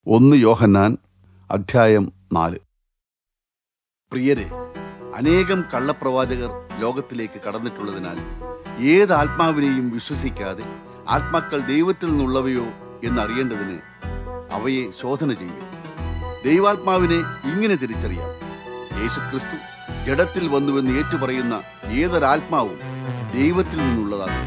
ഒന്ന് യോഹന്നാൻ അധ്യായം നാല് പ്രിയരെ അനേകം കള്ളപ്രവാചകർ ലോകത്തിലേക്ക് കടന്നിട്ടുള്ളതിനാൽ ഏത് ആത്മാവിനെയും വിശ്വസിക്കാതെ ആത്മാക്കൾ ദൈവത്തിൽ നിന്നുള്ളവയോ എന്നറിയേണ്ടതിന് അവയെ ശോധന ചെയ്യും ദൈവാത്മാവിനെ ഇങ്ങനെ തിരിച്ചറിയാം യേശുക്രിസ്തു ജഡത്തിൽ വന്നുവെന്ന് ഏറ്റുപറയുന്ന ഏതൊരാത്മാവും ദൈവത്തിൽ നിന്നുള്ളതാകുന്നു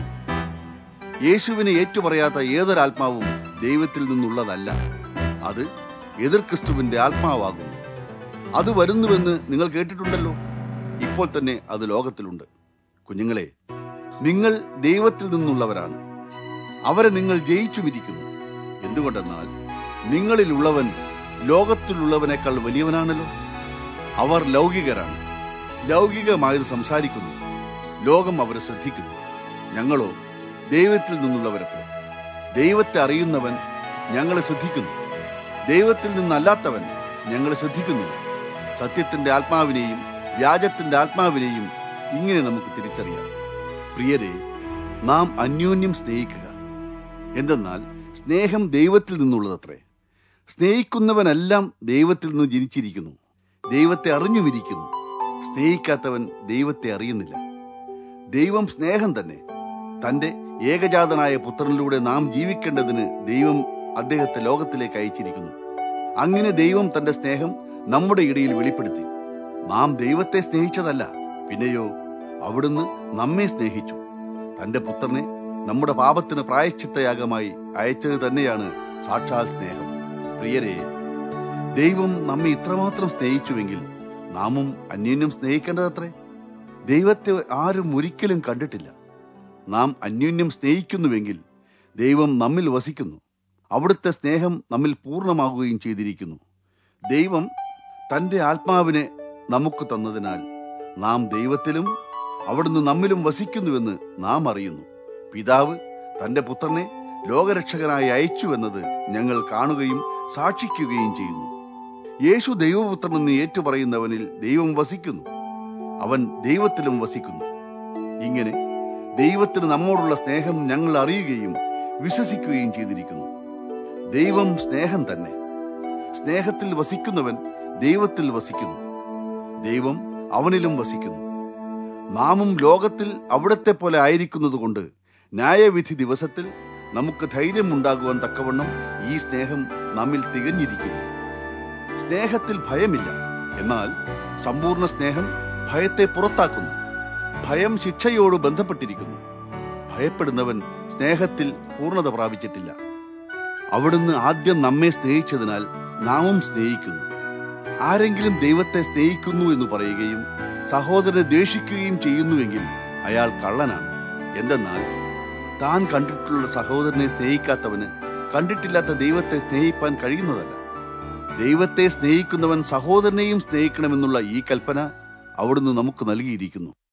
യേശുവിനെ ഏറ്റുപറയാത്ത ഏതൊരാത്മാവും ദൈവത്തിൽ നിന്നുള്ളതല്ല അത് എതിർ ക്രിസ്തുവിന്റെ ആത്മാവാകുന്നു അത് വരുന്നുവെന്ന് നിങ്ങൾ കേട്ടിട്ടുണ്ടല്ലോ ഇപ്പോൾ തന്നെ അത് ലോകത്തിലുണ്ട് കുഞ്ഞുങ്ങളെ നിങ്ങൾ ദൈവത്തിൽ നിന്നുള്ളവരാണ് അവരെ നിങ്ങൾ ജയിച്ചുമിരിക്കുന്നു എന്തുകൊണ്ടെന്നാൽ നിങ്ങളിലുള്ളവൻ ലോകത്തിലുള്ളവനേക്കാൾ വലിയവനാണല്ലോ അവർ ലൗകികരാണ് ലൗകികമായത് സംസാരിക്കുന്നു ലോകം അവരെ ശ്രദ്ധിക്കുന്നു ഞങ്ങളോ ദൈവത്തിൽ നിന്നുള്ളവരത്രേ ദൈവത്തെ അറിയുന്നവൻ ഞങ്ങളെ ശ്രദ്ധിക്കുന്നു ദൈവത്തിൽ നിന്നല്ലാത്തവൻ ഞങ്ങളെ ശ്രദ്ധിക്കുന്നില്ല സത്യത്തിന്റെ ആത്മാവിനെയും വ്യാജത്തിന്റെ ആത്മാവിനെയും ഇങ്ങനെ നമുക്ക് തിരിച്ചറിയാം പ്രിയരെ നാം അന്യോന്യം സ്നേഹിക്കുക എന്തെന്നാൽ സ്നേഹം ദൈവത്തിൽ നിന്നുള്ളതത്രേ സ്നേഹിക്കുന്നവനെല്ലാം ദൈവത്തിൽ നിന്ന് ജനിച്ചിരിക്കുന്നു ദൈവത്തെ അറിഞ്ഞുമിരിക്കുന്നു സ്നേഹിക്കാത്തവൻ ദൈവത്തെ അറിയുന്നില്ല ദൈവം സ്നേഹം തന്നെ തന്റെ ഏകജാതനായ പുത്രനിലൂടെ നാം ജീവിക്കേണ്ടതിന് ദൈവം അദ്ദേഹത്തെ ലോകത്തിലേക്ക് അയച്ചിരിക്കുന്നു അങ്ങനെ ദൈവം തന്റെ സ്നേഹം നമ്മുടെ ഇടയിൽ വെളിപ്പെടുത്തി നാം ദൈവത്തെ സ്നേഹിച്ചതല്ല പിന്നെയോ അവിടുന്ന് നമ്മെ സ്നേഹിച്ചു തന്റെ പുത്രനെ നമ്മുടെ പാപത്തിന് പ്രായശ്ചിത്തയാഗമായി അയച്ചത് തന്നെയാണ് സാക്ഷാൽ സ്നേഹം പ്രിയരെ ദൈവം നമ്മെ ഇത്രമാത്രം സ്നേഹിച്ചുവെങ്കിൽ നാമും അന്യോന്യം സ്നേഹിക്കേണ്ടതത്രേ ദൈവത്തെ ആരും ഒരിക്കലും കണ്ടിട്ടില്ല നാം അന്യോന്യം സ്നേഹിക്കുന്നുവെങ്കിൽ ദൈവം നമ്മിൽ വസിക്കുന്നു അവിടുത്തെ സ്നേഹം നമ്മിൽ പൂർണ്ണമാകുകയും ചെയ്തിരിക്കുന്നു ദൈവം തന്റെ ആത്മാവിനെ നമുക്ക് തന്നതിനാൽ നാം ദൈവത്തിലും അവിടുന്ന് നമ്മിലും വസിക്കുന്നുവെന്ന് നാം അറിയുന്നു പിതാവ് തന്റെ പുത്രനെ ലോകരക്ഷകനായി അയച്ചുവെന്നത് ഞങ്ങൾ കാണുകയും സാക്ഷിക്കുകയും ചെയ്യുന്നു യേശു ദൈവപുത്രനെന്ന് ഏറ്റുപറയുന്നവനിൽ ദൈവം വസിക്കുന്നു അവൻ ദൈവത്തിലും വസിക്കുന്നു ഇങ്ങനെ ദൈവത്തിന് നമ്മോടുള്ള സ്നേഹം ഞങ്ങൾ അറിയുകയും വിശ്വസിക്കുകയും ചെയ്തിരിക്കുന്നു ദൈവം സ്നേഹം തന്നെ സ്നേഹത്തിൽ വസിക്കുന്നവൻ ദൈവത്തിൽ വസിക്കുന്നു ദൈവം അവനിലും വസിക്കുന്നു നാമും ലോകത്തിൽ അവിടത്തെ പോലെ ആയിരിക്കുന്നത് കൊണ്ട് ന്യായവിധി ദിവസത്തിൽ നമുക്ക് ധൈര്യം ഉണ്ടാകുവാൻ തക്കവണ്ണം ഈ സ്നേഹം നമ്മിൽ തികഞ്ഞിരിക്കുന്നു സ്നേഹത്തിൽ ഭയമില്ല എന്നാൽ സമ്പൂർണ്ണ സ്നേഹം ഭയത്തെ പുറത്താക്കുന്നു ഭയം ശിക്ഷയോട് ബന്ധപ്പെട്ടിരിക്കുന്നു ഭയപ്പെടുന്നവൻ സ്നേഹത്തിൽ പൂർണ്ണത പ്രാപിച്ചിട്ടില്ല അവിടുന്ന് ആദ്യം നമ്മെ സ്നേഹിച്ചതിനാൽ നാമും സ്നേഹിക്കുന്നു ആരെങ്കിലും ദൈവത്തെ സ്നേഹിക്കുന്നു എന്ന് പറയുകയും സഹോദരനെ ദ്വേഷിക്കുകയും ചെയ്യുന്നുവെങ്കിൽ അയാൾ കള്ളനാണ് എന്തെന്നാൽ താൻ കണ്ടിട്ടുള്ള സഹോദരനെ സ്നേഹിക്കാത്തവന് കണ്ടിട്ടില്ലാത്ത ദൈവത്തെ സ്നേഹിപ്പാൻ കഴിയുന്നതല്ല ദൈവത്തെ സ്നേഹിക്കുന്നവൻ സഹോദരനെയും സ്നേഹിക്കണമെന്നുള്ള ഈ കൽപ്പന അവിടുന്ന് നമുക്ക് നൽകിയിരിക്കുന്നു